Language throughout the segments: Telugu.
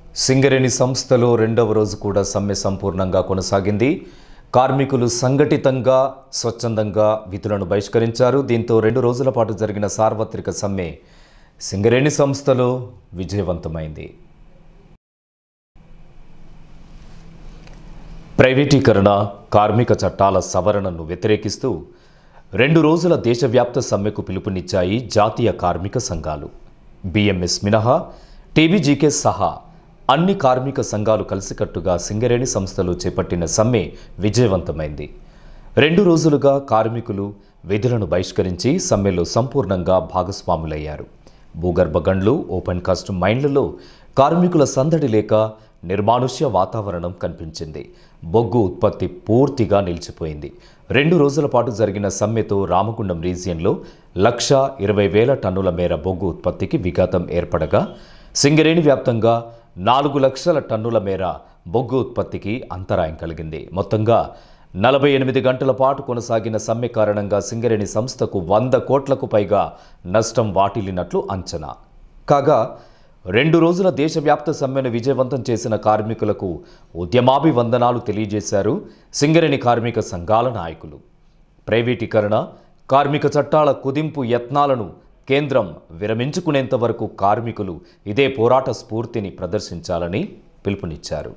సింగరేణి సంస్థలో రెండవ రోజు కూడా సమ్మె సంపూర్ణంగా కొనసాగింది కార్మికులు సంఘటితంగా స్వచ్ఛందంగా విధులను బహిష్కరించారు దీంతో రెండు రోజుల పాటు జరిగిన సార్వత్రిక సమ్మె సింగరేణి సంస్థలో విజయవంతమైంది ప్రైవేటీకరణ కార్మిక చట్టాల సవరణను వ్యతిరేకిస్తూ రెండు రోజుల దేశవ్యాప్త సమ్మెకు పిలుపునిచ్చాయి జాతీయ కార్మిక సంఘాలు బిఎంఎస్ మినహా టీబీజీకే సహా అన్ని కార్మిక సంఘాలు కలిసికట్టుగా సింగరేణి సంస్థలు చేపట్టిన సమ్మె విజయవంతమైంది రెండు రోజులుగా కార్మికులు విధులను బహిష్కరించి సమ్మెలో సంపూర్ణంగా భాగస్వాములయ్యారు భూగర్భ గండ్లు ఓపెన్ కాస్ట్ మైన్లలో కార్మికుల సందడి లేక నిర్మానుష్య వాతావరణం కనిపించింది బొగ్గు ఉత్పత్తి పూర్తిగా నిలిచిపోయింది రెండు రోజుల పాటు జరిగిన సమ్మెతో రామగుండం రీజియన్లో లక్ష ఇరవై వేల టన్నుల మేర బొగ్గు ఉత్పత్తికి విఘాతం ఏర్పడగా సింగరేణి వ్యాప్తంగా నాలుగు లక్షల టన్నుల మేర బొగ్గు ఉత్పత్తికి అంతరాయం కలిగింది మొత్తంగా నలభై ఎనిమిది గంటల పాటు కొనసాగిన సమ్మె కారణంగా సింగరేణి సంస్థకు వంద కోట్లకు పైగా నష్టం వాటిల్లినట్లు అంచనా కాగా రెండు రోజుల దేశవ్యాప్త సమ్మెను విజయవంతం చేసిన కార్మికులకు ఉద్యమాభివందనాలు తెలియజేశారు సింగరేణి కార్మిక సంఘాల నాయకులు ప్రైవేటీకరణ కార్మిక చట్టాల కుదింపు యత్నాలను కేంద్రం విరమించుకునేంత వరకు కార్మికులు ఇదే పోరాట స్ఫూర్తిని ప్రదర్శించాలని పిలుపునిచ్చారు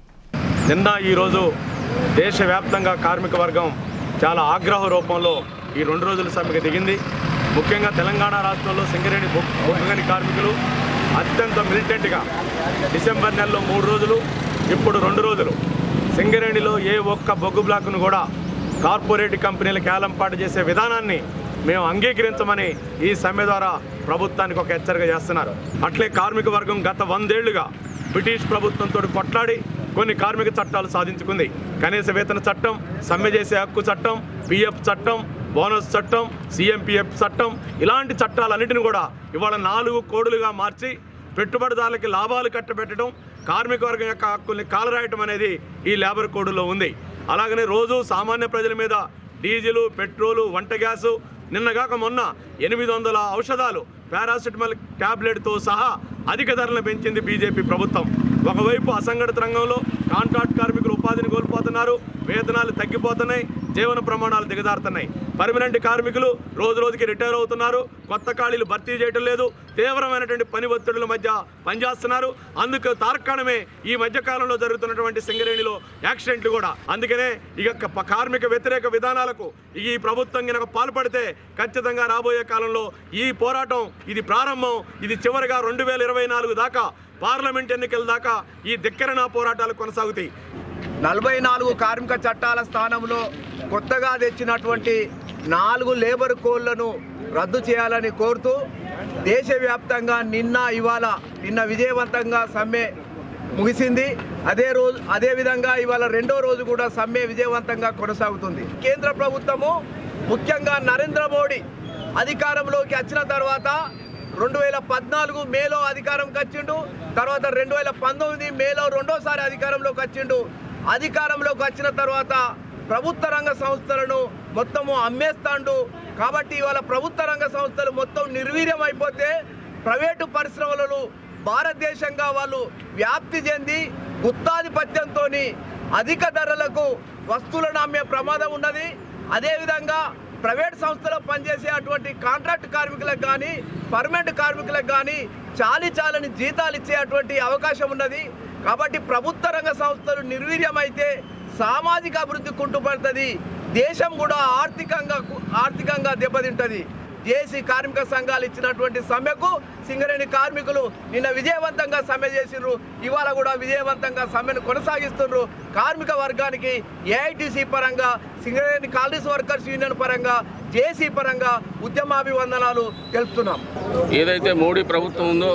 నిన్న ఈరోజు దేశవ్యాప్తంగా కార్మిక వర్గం చాలా ఆగ్రహ రూపంలో ఈ రెండు రోజుల సమ్మెకి దిగింది ముఖ్యంగా తెలంగాణ రాష్ట్రంలో సింగరేణి బొగ్- బొగ్గగని కార్మికులు అత్యంత మిలిటెంట్గా డిసెంబర్ నెలలో మూడు రోజులు ఇప్పుడు రెండు రోజులు సింగరేణిలో ఏ ఒక్క బొగ్గు బ్లాక్ను కూడా కార్పొరేట్ కంపెనీలకు ఏలంపాటు చేసే విధానాన్ని మేము అంగీకరించమని ఈ సమ్మె ద్వారా ప్రభుత్వానికి ఒక హెచ్చరిక చేస్తున్నారు అట్లే కార్మిక వర్గం గత వందేళ్లుగా బ్రిటిష్ ప్రభుత్వంతో కొట్లాడి కొన్ని కార్మిక చట్టాలు సాధించుకుంది కనీస వేతన చట్టం సమ్మె చేసే హక్కు చట్టం పిఎఫ్ చట్టం బోనస్ చట్టం సిఎంపిఎఫ్ చట్టం ఇలాంటి చట్టాలన్నింటిని కూడా ఇవాళ నాలుగు కోడులుగా మార్చి పెట్టుబడిదారులకి లాభాలు కట్టబెట్టడం కార్మిక వర్గం యొక్క హక్కుల్ని కాలరాయటం అనేది ఈ లేబర్ కోడ్లో ఉంది అలాగనే రోజు సామాన్య ప్రజల మీద డీజిలు పెట్రోలు వంట గ్యాసు నిన్నగాక మొన్న ఎనిమిది వందల ఔషధాలు పారాసిటమాల్ ట్యాబ్లెట్తో సహా అధిక ధరలను పెంచింది బీజేపీ ప్రభుత్వం ఒకవైపు అసంఘటిత రంగంలో కాంట్రాక్ట్ కార్మికులు ఉపాధిని కోల్పోతున్నారు వేతనాలు తగ్గిపోతున్నాయి జీవన ప్రమాణాలు దిగజారుతున్నాయి పర్మనెంట్ కార్మికులు రోజు రోజుకి రిటైర్ అవుతున్నారు కొత్త ఖాళీలు భర్తీ చేయడం లేదు తీవ్రమైనటువంటి పని ఒత్తిడుల మధ్య పనిచేస్తున్నారు అందుకు తార్కాణమే ఈ మధ్య కాలంలో జరుగుతున్నటువంటి సింగరేణిలో యాక్సిడెంట్లు కూడా అందుకనే ఇక క- కార్మిక వ్యతిరేక విధానాలకు ఈ ప్రభుత్వం కనుక పాల్పడితే ఖచ్చితంగా రాబోయే కాలంలో ఈ పోరాటం ఇది ప్రారంభం ఇది చివరిగా రెండు వేల ఇరవై నాలుగు దాకా పార్లమెంట్ ఎన్నికల దాకా ఈ ధిక్కరణ పోరాటాలు కొనసాగుతాయి నలభై నాలుగు కార్మిక చట్టాల స్థానంలో కొత్తగా తెచ్చినటువంటి నాలుగు లేబర్ కోడ్లను రద్దు చేయాలని కోరుతూ దేశవ్యాప్తంగా నిన్న ఇవాళ నిన్న విజయవంతంగా సమ్మె ముగిసింది అదే రోజు అదే విధంగా ఇవాళ రెండో రోజు కూడా సమ్మె విజయవంతంగా కొనసాగుతుంది కేంద్ర ప్రభుత్వము ముఖ్యంగా నరేంద్ర మోడీ అధికారంలోకి వచ్చిన తర్వాత రెండు వేల పద్నాలుగు మేలో అధికారంకి వచ్చిండు తర్వాత రెండు వేల పంతొమ్మిది మేలో రెండోసారి అధికారంలోకి వచ్చిండు అధికారంలోకి వచ్చిన తర్వాత ప్రభుత్వ రంగ సంస్థలను మొత్తము అమ్మేస్తాండు కాబట్టి ఇవాళ ప్రభుత్వ రంగ సంస్థలు మొత్తం నిర్వీర్యం అయిపోతే ప్రైవేటు పరిశ్రమలను భారతదేశంగా వాళ్ళు వ్యాప్తి చెంది గుత్తాధిపత్యంతో అధిక ధరలకు వస్తువులను అమ్మే ప్రమాదం ఉన్నది అదేవిధంగా ప్రైవేట్ సంస్థలో పనిచేసే అటువంటి కాంట్రాక్ట్ కార్మికులకు కానీ పర్మనెంట్ కార్మికులకు కానీ చాలి చాలని జీతాలు ఇచ్చే అటువంటి అవకాశం ఉన్నది కాబట్టి ప్రభుత్వ రంగ సంస్థలు నిర్వీర్యమైతే సామాజిక అభివృద్ధి కుంటుపడుతుంది దేశం కూడా ఆర్థికంగా ఆర్థికంగా దెబ్బతింటది జేసీ కార్మిక సంఘాలు ఇచ్చినటువంటి సమ్మెకు సింగరేణి కార్మికులు నిన్న విజయవంతంగా సమ్మె చేసిండ్రు ఇవాళ కూడా విజయవంతంగా సమ్మెను కొనసాగిస్తున్నారు కార్మిక వర్గానికి ఏఐటీసీ పరంగా సింగరేణి కాలనీస్ వర్కర్స్ యూనియన్ పరంగా జేసీ పరంగా ఉద్యమాభివందనాలు తెలుపుతున్నాం ఏదైతే మోడీ ప్రభుత్వం ఉందో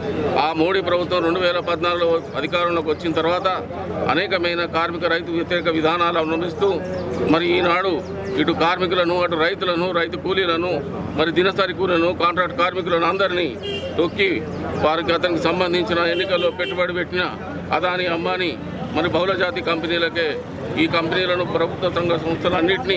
ఆ మోడీ ప్రభుత్వం రెండు వేల పద్నాలుగులో అధికారంలోకి వచ్చిన తర్వాత అనేకమైన కార్మిక రైతు వ్యతిరేక విధానాలు అవలంబిస్తూ మరి ఈనాడు ఇటు కార్మికులను అటు రైతులను రైతు కూలీలను మరి దినసరి కూలీలను కాంట్రాక్ట్ కార్మికులను అందరినీ తొక్కి వారికి అతనికి సంబంధించిన ఎన్నికల్లో పెట్టుబడి పెట్టిన అదాని అంబానీ మరి బహుళజాతి కంపెనీలకే ఈ కంపెనీలను ప్రభుత్వ రంగ సంస్థలన్నింటినీ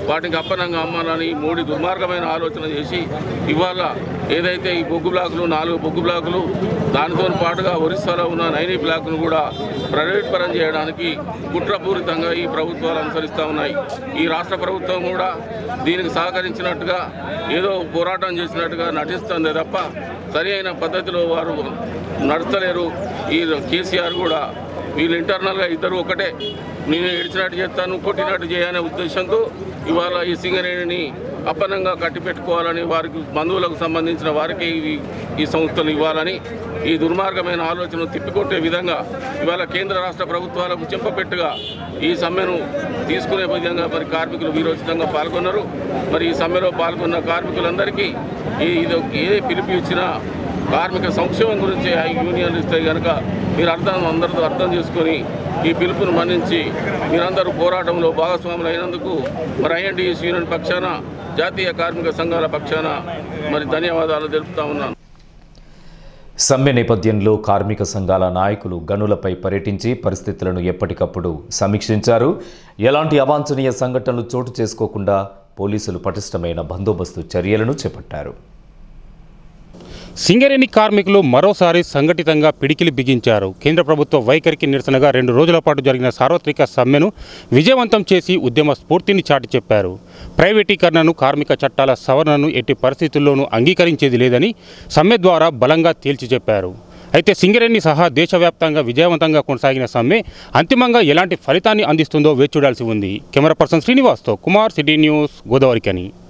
వాటికి అప్పనంగా అమ్మాలని మోడీ దుర్మార్గమైన ఆలోచన చేసి ఇవాళ ఏదైతే ఈ బొగ్గు బ్లాకులు నాలుగు బొగ్గు బ్లాకులు దానితో పాటుగా ఒరిస్సాలో ఉన్న నైనీ బ్లాక్ను కూడా ప్రైవేట్ పరం చేయడానికి కుట్రపూరితంగా ఈ ప్రభుత్వాలు అనుసరిస్తూ ఉన్నాయి ఈ రాష్ట్ర ప్రభుత్వం కూడా దీనికి సహకరించినట్టుగా ఏదో పోరాటం చేసినట్టుగా నటిస్తుంది తప్ప సరి అయిన పద్ధతిలో వారు నడుస్తలేరు ఈ కేసీఆర్ కూడా వీళ్ళు ఇంటర్నల్గా ఇద్దరు ఒకటే నేను ఏడ్చినట్టు చేస్తాను కొట్టినట్టు చేయనే ఉద్దేశంతో ఇవాళ ఈ సింగరేణిని అప్పనంగా కట్టిపెట్టుకోవాలని వారికి బంధువులకు సంబంధించిన వారికి ఇవి ఈ సంస్థలు ఇవ్వాలని ఈ దుర్మార్గమైన ఆలోచనను తిప్పికొట్టే విధంగా ఇవాళ కేంద్ర రాష్ట్ర ప్రభుత్వాలకు చెంపపెట్టుగా ఈ సమ్మెను తీసుకునే విధంగా మరి కార్మికులు వీరోచితంగా పాల్గొన్నారు మరి ఈ సమ్మెలో పాల్గొన్న కార్మికులందరికీ ఈ ఇది ఏ పిలుపు ఇచ్చినా కార్మిక సంక్షేమం గురించి ఆ యూనియన్లు ఇస్తే కనుక మీరు అర్థం అందరితో అర్థం చేసుకొని ఈ పిలుపును మన్నించి మీరందరూ పోరాటంలో భాగస్వాములు అయినందుకు మరి ఐఎన్టీఎస్ యూనియన్ పక్షాన జాతీయ కార్మిక సంఘాల పక్షాన మరి ధన్యవాదాలు తెలుపుతా ఉన్నాను సమ్మె నేపథ్యంలో కార్మిక సంఘాల నాయకులు గనులపై పర్యటించి పరిస్థితులను ఎప్పటికప్పుడు సమీక్షించారు ఎలాంటి అవాంఛనీయ సంఘటనలు చోటు చేసుకోకుండా పోలీసులు పటిష్టమైన బందోబస్తు చర్యలను చేపట్టారు సింగరేణి కార్మికులు మరోసారి సంఘటితంగా పిడికిలి బిగించారు కేంద్ర ప్రభుత్వ వైఖరికి నిరసనగా రెండు రోజుల పాటు జరిగిన సార్వత్రిక సమ్మెను విజయవంతం చేసి ఉద్యమ స్ఫూర్తిని చాటి చెప్పారు ప్రైవేటీకరణను కార్మిక చట్టాల సవరణను ఎట్టి పరిస్థితుల్లోనూ అంగీకరించేది లేదని సమ్మె ద్వారా బలంగా తేల్చి చెప్పారు అయితే సింగరేణి సహా దేశవ్యాప్తంగా విజయవంతంగా కొనసాగిన సమ్మె అంతిమంగా ఎలాంటి ఫలితాన్ని అందిస్తుందో వేచి చూడాల్సి ఉంది కెమెరా పర్సన్ శ్రీనివాస్తో కుమార్ సిటీ న్యూస్ గోదావరికని